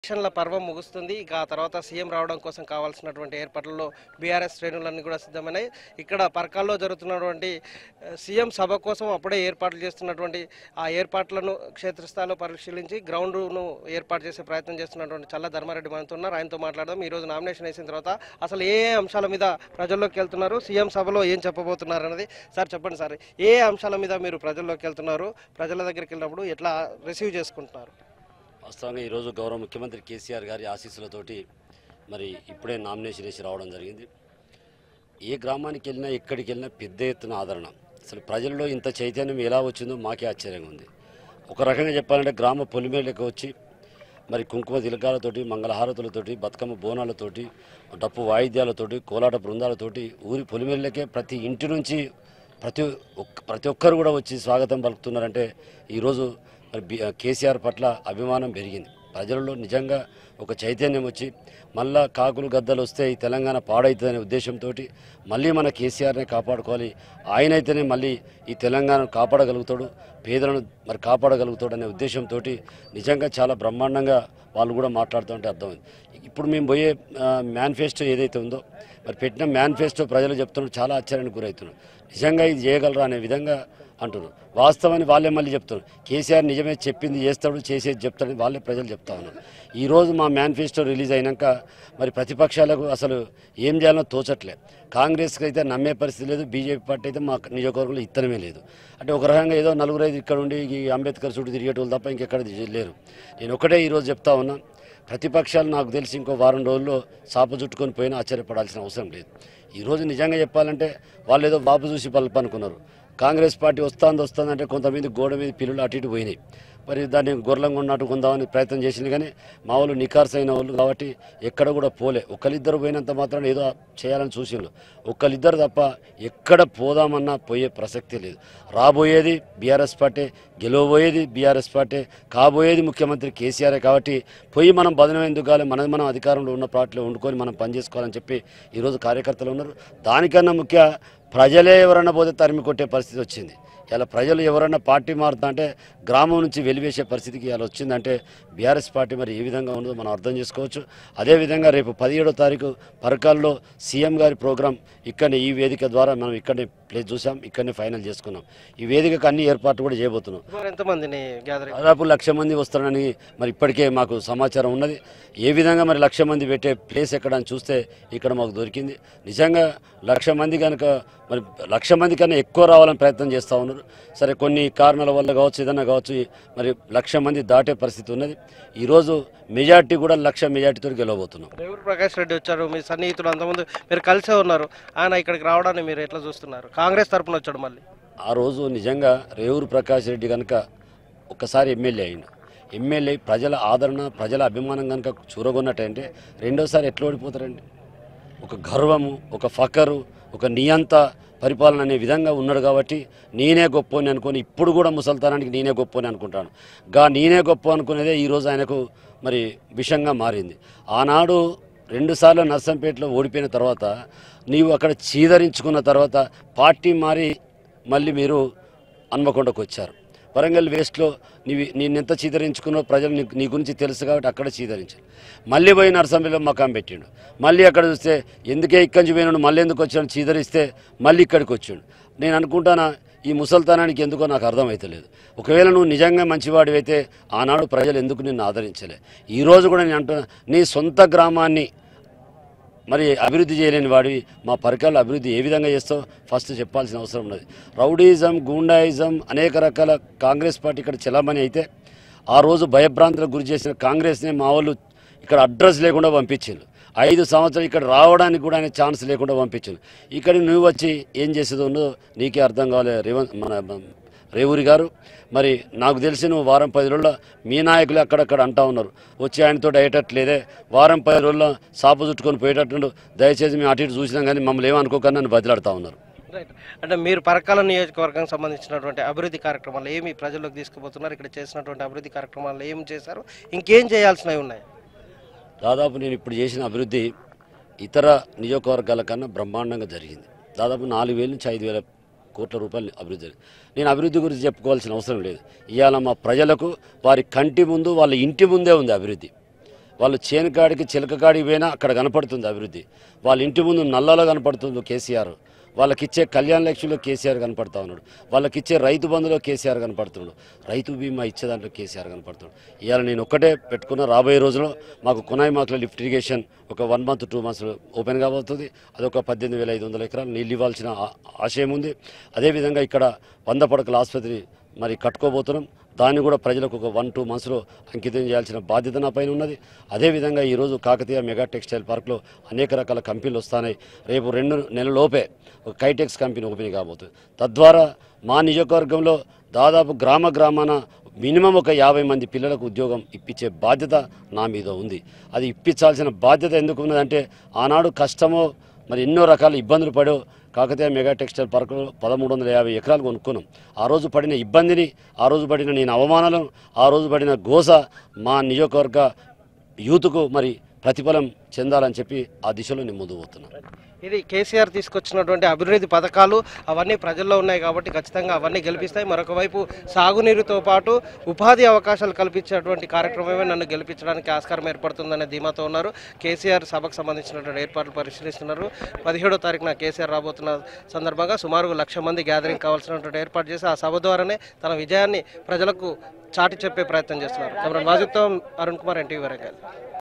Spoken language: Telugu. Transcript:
ఎలక్షన్ల పర్వం ముగుస్తుంది ఇక ఆ తర్వాత సీఎం రావడం కోసం కావాల్సినటువంటి ఏర్పాట్లలో బీఆర్ఎస్ శ్రేణులన్నీ కూడా సిద్ధమైనాయి ఇక్కడ పరకాల్లో జరుగుతున్నటువంటి ఆ, సీఎం సభ కోసం అప్పుడే ఏర్పాట్లు చేస్తున్నటువంటి ఆ ఏర్పాట్లను క్షేత్రస్థాయిలో పరిశీలించి గ్రౌండ్ను ఏర్పాటు చేసే ప్రయత్నం చేస్తున్నటువంటి చల్ల ధర్మారెడ్డి మనతో ఉన్నారు ఆయనతో మాట్లాడదాం ఈ రోజు నామినేషన్ వేసిన తర్వాత అసలు ఏ ఏ అంశాల మీద ప్రజల్లోకి వెళ్తున్నారు సీఎం సభలో ఏం చెప్పబోతున్నారు అన్నది సార్ చెప్పండి సార్ ఏ ఏ అంశాల మీద మీరు ప్రజల్లోకి వెళ్తున్నారు ప్రజల దగ్గరికి వెళ్ళినప్పుడు ఎట్లా రిసీవ్ చేసుకుంటున్నారు వాస్తవంగా ఈరోజు గౌరవ ముఖ్యమంత్రి కేసీఆర్ గారి ఆశీస్సులతోటి మరి ఇప్పుడే నామినేషన్ వేసి రావడం జరిగింది ఏ గ్రామానికి వెళ్ళినా ఎక్కడికి వెళ్ళినా పెద్ద ఎత్తున ఆదరణ అసలు ప్రజల్లో ఇంత చైతన్యం ఎలా వచ్చిందో మాకే ఆశ్చర్యంగా ఉంది ఒక రకంగా చెప్పాలంటే గ్రామ పొలిమేరకు వచ్చి మరి కుంకుమ తిలకాలతోటి మంగళహారతులతోటి బతుకమ్మ బోనాలతోటి డప్పు వాయిద్యాలతోటి కోలాట బృందాలతోటి ఊరి పొలిమేళ్ళకే ప్రతి ఇంటి నుంచి ప్రతి ఒక్క ప్రతి ఒక్కరు కూడా వచ్చి స్వాగతం పలుకుతున్నారంటే ఈరోజు మరి బి- కేసీఆర్ పట్ల అభిమానం పెరిగింది ప్రజలలో నిజంగా ఒక చైతన్యం వచ్చి మళ్ళా కాకులు గద్దలు వస్తే ఈ తెలంగాణ పాడవుతుందనే ఉద్దేశంతో మళ్ళీ మన కేసీఆర్నే కాపాడుకోవాలి ఆయనైతేనే మళ్ళీ ఈ తెలంగాణను కాపాడగలుగుతాడు పేదలను మరి కాపాడగలుగుతాడు అనే ఉద్దేశంతో నిజంగా చాలా బ్రహ్మాండంగా వాళ్ళు కూడా మాట్లాడుతుంటే అర్థమైంది ఇప్పుడు మేము పోయే మేనిఫెస్టో ఏదైతే ఉందో మరి పెట్టిన మేనిఫెస్టో ప్రజలు చెప్తున్నారు చాలా ఆశ్చర్యానికి గురవుతున్నారు నిజంగా ఇది చేయగలరా అనే విధంగా అంటున్నారు వాస్తవాన్ని వాళ్ళే మళ్ళీ చెప్తున్నారు కేసీఆర్ నిజమే చెప్పింది చేస్తాడు చేసేది చెప్తాడని వాళ్ళే ప్రజలు చెప్తా ఉన్నారు ఈరోజు మా మేనిఫెస్టో రిలీజ్ అయినాక మరి ప్రతిపక్షాలకు అసలు ఏం చేయాలో తోచట్లే కాంగ్రెస్కి అయితే నమ్మే పరిస్థితి లేదు బీజేపీ పార్టీ అయితే మా నియోజకవర్గంలో ఇత్తనమే లేదు అంటే ఒక రకంగా ఏదో నలుగురు ఐదు ఇక్కడ ఉండి ఈ అంబేద్కర్ చుట్టూ తిరిగేటోళ్ళు తప్ప ఇంకెక్కడ లేరు నేను ఒకటే ఈరోజు చెప్తా ఉన్నా ప్రతిపక్షాలు నాకు తెలిసి ఇంకో వారం రోజుల్లో సాప చుట్టుకొని పోయినా ఆశ్చర్యపడాల్సిన అవసరం లేదు ఈరోజు నిజంగా చెప్పాలంటే వాళ్ళు ఏదో బాబు చూసి పలుపు అనుకున్నారు కాంగ్రెస్ పార్టీ వస్తుంది వస్తుందంటే కొంతమంది గోడ మీద పిల్లలు అటు ఇటు పోయినాయి మరి దాన్ని గొర్రెంగా ఉన్నట్టు కొందామని ప్రయత్నం చేసింది కానీ మా వాళ్ళు నికార్స్ అయిన వాళ్ళు కాబట్టి ఎక్కడ కూడా పోలే ఒకరిద్దరు పోయినంత మాత్రం ఏదో చేయాలని చూసిండ్రు ఒకరిద్దరు తప్ప ఎక్కడ పోదామన్నా పోయే ప్రసక్తి లేదు రాబోయేది బీఆర్ఎస్ పార్టీ గెలవబోయేది బీఆర్ఎస్ పార్టీ కాబోయేది ముఖ్యమంత్రి కేసీఆర్ కాబట్టి పోయి మనం బదనం ఎందుకు కావాలి మనది మనం అధికారంలో ఉన్న పార్టీలో వండుకొని మనం పనిచేసుకోవాలని చెప్పి ఈరోజు కార్యకర్తలు ఉన్నారు దానికన్నా ముఖ్య ప్రజలే ఎవరన్నా పోతే తరిమి కొట్టే పరిస్థితి వచ్చింది ఇలా ప్రజలు ఎవరన్నా పార్టీ మారుతా అంటే గ్రామం నుంచి వెలివేసే పరిస్థితికి ఇలా వచ్చిందంటే బీఆర్ఎస్ పార్టీ మరి ఏ విధంగా ఉందో మనం అర్థం చేసుకోవచ్చు అదేవిధంగా రేపు పదిహేడో తారీఖు పరకాల్లో సీఎం గారి ప్రోగ్రాం ఇక్కడనే ఈ వేదిక ద్వారా మనం ఇక్కడనే ప్లేస్ చూసాం ఇక్కడనే ఫైనల్ చేసుకున్నాం ఈ వేదికకు అన్ని ఏర్పాట్లు కూడా చేయబోతున్నాం మరి ఎంతమందిని గ్యాదరింగ్ దాదాపు లక్ష మంది వస్తారని మరి ఇప్పటికే మాకు సమాచారం ఉన్నది ఏ విధంగా మరి లక్ష మంది పెట్టే ప్లేస్ ఎక్కడ అని చూస్తే ఇక్కడ మాకు దొరికింది నిజంగా లక్ష మంది కనుక మరి లక్ష మంది కన్నా ఎక్కువ రావాలని ప్రయత్నం చేస్తూ ఉన్నారు సరే కొన్ని కారణాల వల్ల కావచ్చు ఏదన్నా కావచ్చు మరి లక్ష మంది దాటే పరిస్థితి ఉన్నది ఈరోజు మెజార్టీ కూడా లక్ష మెజార్టీతో గెలవబోతున్నాం రేవూరు ప్రకాష్ రెడ్డి వచ్చారు మీ సన్నిహితులు అంతకుముందు మీరు కలిసే ఉన్నారు ఆయన ఇక్కడికి రావడాన్ని మీరు ఎట్లా చూస్తున్నారు కాంగ్రెస్ తరపున వచ్చాడు మళ్ళీ ఆ రోజు నిజంగా రేవూరు ప్రకాష్ రెడ్డి కనుక ఒక్కసారి ఎమ్మెల్యే అయిండు ఎమ్మెల్యే ప్రజల ఆదరణ ప్రజల అభిమానం కనుక చూరగొన్నట్టంటే రెండోసారి ఎట్లా ఓడిపోతారండి ఒక గర్వము ఒక ఫకరు ఒక నియంత పరిపాలన అనే విధంగా ఉన్నాడు కాబట్టి నేనే గొప్ప అని అనుకొని ఇప్పుడు కూడా ముసల్తానానికి నేనే గొప్ప అని అనుకుంటాను గా నేనే గొప్ప అనుకునేదే ఈరోజు ఆయనకు మరి విషంగా మారింది ఆనాడు రెండుసార్లు నర్సంపేటలో ఓడిపోయిన తర్వాత నీవు అక్కడ చీదరించుకున్న తర్వాత పార్టీ మారి మళ్ళీ మీరు హన్మకొండకు వచ్చారు వరంగల్ వేస్ట్లో నీవి నేనెంత చీదరించుకున్నో ప్రజలు నీ నీ గురించి తెలుసు కాబట్టి అక్కడ చీదరించారు మళ్ళీ పోయి నరసంబిలో మకాం పెట్టిండు మళ్ళీ అక్కడ చూస్తే ఎందుకే ఇక్కడి నుంచి పోయినాడు మళ్ళీ ఎందుకు వచ్చాడు చీదరిస్తే మళ్ళీ ఇక్కడికి వచ్చాడు నేను అనుకుంటానా ఈ ముసల్తనానికి ఎందుకో నాకు అర్థమవుతలేదు ఒకవేళ నువ్వు నిజంగా మంచివాడివైతే ఆనాడు ప్రజలు ఎందుకు నిన్ను ఆదరించలే ఈరోజు కూడా నేను అంటున్నా నీ సొంత గ్రామాన్ని మరి అభివృద్ధి చేయలేని వాడివి మా పరికరాలు అభివృద్ధి ఏ విధంగా చేస్తావు ఫస్ట్ చెప్పాల్సిన అవసరం ఉన్నది రౌడీజం గూండాయిజం అనేక రకాల కాంగ్రెస్ పార్టీ ఇక్కడ చెలామణి అయితే ఆ రోజు భయభ్రాంతులకు గురి చేసిన కాంగ్రెస్నే మా వాళ్ళు ఇక్కడ అడ్రస్ లేకుండా పంపించారు ఐదు సంవత్సరాలు ఇక్కడ రావడానికి కూడా ఆయన ఛాన్స్ లేకుండా పంపించారు ఇక్కడ నువ్వు వచ్చి ఏం చేసేది ఉన్నదో నీకే అర్థం కావాలి రేవంత్ మన రేవూరి గారు మరి నాకు తెలిసి నువ్వు వారం పది రోజుల మీ నాయకులు అక్కడక్కడ అంటా ఉన్నారు వచ్చి ఆయనతో అయ్యేటట్లేదే వారం పది రోజుల్లో సాపు చుట్టుకొని పోయేటట్టు దయచేసి మేము అటు ఇటు చూసినాం కానీ మమ్మల్ని ఏమనుకోకుండా నన్ను బదిలాడుతూ ఉన్నారు రైట్ అంటే మీరు పరకాల నియోజకవర్గానికి సంబంధించినటువంటి అభివృద్ధి కార్యక్రమాలు ఏమి ప్రజల్లోకి తీసుకుపోతున్నారు ఇక్కడ చేసినటువంటి అభివృద్ధి కార్యక్రమాలు ఏం చేశారు ఇంకేం చేయాల్సినవి ఉన్నాయి దాదాపు నేను ఇప్పుడు చేసిన అభివృద్ధి ఇతర నియోజకవర్గాల కన్నా బ్రహ్మాండంగా జరిగింది దాదాపు నాలుగు వేల నుంచి ఐదు వేల కోట్ల రూపాయలు అభివృద్ధి జరిగింది నేను అభివృద్ధి గురించి చెప్పుకోవాల్సిన అవసరం లేదు ఇవాళ మా ప్రజలకు వారి కంటి ముందు వాళ్ళ ఇంటి ముందే ఉంది అభివృద్ధి వాళ్ళు చేనుకాడికి చిలకకాడికి పోయినా అక్కడ కనపడుతుంది అభివృద్ధి వాళ్ళ ఇంటి ముందు నల్లలో కనపడుతుంది కేసీఆర్ వాళ్ళకిచ్చే కళ్యాణ లక్ష్మిలో కేసీఆర్ కనపడతా ఉన్నాడు వాళ్ళకిచ్చే రైతు బంధులో కేసీఆర్ కనపడుతున్నాడు రైతు బీమా ఇచ్చే దాంట్లో కేసీఆర్ కనపడుతున్నాడు ఇవాళ నేను ఒక్కటే పెట్టుకున్న రాబోయే రోజుల్లో మాకు కునాయి మాకుల లిఫ్ట్ ఇరిగేషన్ ఒక one month two months open కాబోతుంది అదొక పద్దెనిమిది వేల ఐదు వందల ఎకరాలు నీళ్ళు ఇవ్వాల్సిన ఆ- ఆశయం ఉంది అదేవిధంగా ఇక్కడ వంద పడకల ఆసుపత్రి మరి కట్టుకోబోతున్నాం దాన్ని కూడా ప్రజలకు ఒక వన్ టూ మంత్స్లో అంకితం చేయాల్సిన బాధ్యత నా పైన ఉన్నది అదేవిధంగా ఈరోజు కాకతీయ మెగా టెక్స్టైల్ పార్క్లో అనేక రకాల కంపెనీలు వస్తున్నాయి రేపు రెండు నెలలోపే ఒక కైటెక్స్ కంపెనీ ఓపెన్ కాబోతుంది తద్వారా మా నియోజకవర్గంలో దాదాపు గ్రామ గ్రామాన మినిమం ఒక యాభై మంది పిల్లలకు ఉద్యోగం ఇప్పించే బాధ్యత నా మీద ఉంది అది ఇప్పించాల్సిన బాధ్యత ఎందుకు ఉన్నదంటే ఆనాడు కష్టమో మరి ఎన్నో రకాల ఇబ్బందులు పడో కాకతీయ మెగా టెక్స్టైల్ పార్కులో పదమూడు వందల యాభై ఎకరాలు కొనుక్కున్నాం ఆ రోజు పడిన ఇబ్బందిని ఆ రోజు పడిన నేను అవమానాలను ఆ రోజు పడిన గోస మా నియోజకవర్గ యూత్కు మరి ప్రతిఫలం చెందాలని చెప్పి ఆ దిశలో నేను ముందుకు పోతున్నాను ఇది కేసీఆర్ తీసుకొచ్చినటువంటి అభివృద్ధి పథకాలు అవన్నీ ప్రజల్లో ఉన్నాయి కాబట్టి ఖచ్చితంగా అవన్నీ గెలిపిస్తాయి మరొక వైపు సాగునీరుతో పాటు ఉపాధి అవకాశాలు కల్పించేటువంటి కార్యక్రమమే నన్ను గెలిపించడానికి ఆస్కారం ఏర్పడుతుందనే ధీమాతో ఉన్నారు కేసీఆర్ సభకు సంబంధించినటువంటి ఏర్పాట్లు పరిశీలిస్తున్నారు పదిహేడో తారీఖున కేసీఆర్ రాబోతున్న సందర్భంగా సుమారు లక్ష మంది గ్యాదరింగ్ కావాల్సినటువంటి ఏర్పాటు చేసి ఆ సభ ద్వారానే తన విజయాన్ని ప్రజలకు చాటి చెప్పే ప్రయత్నం చేస్తున్నారు కెమెరా వాజుతో అరుణ్ కుమార్ ఎన్టీవీ వరంగల్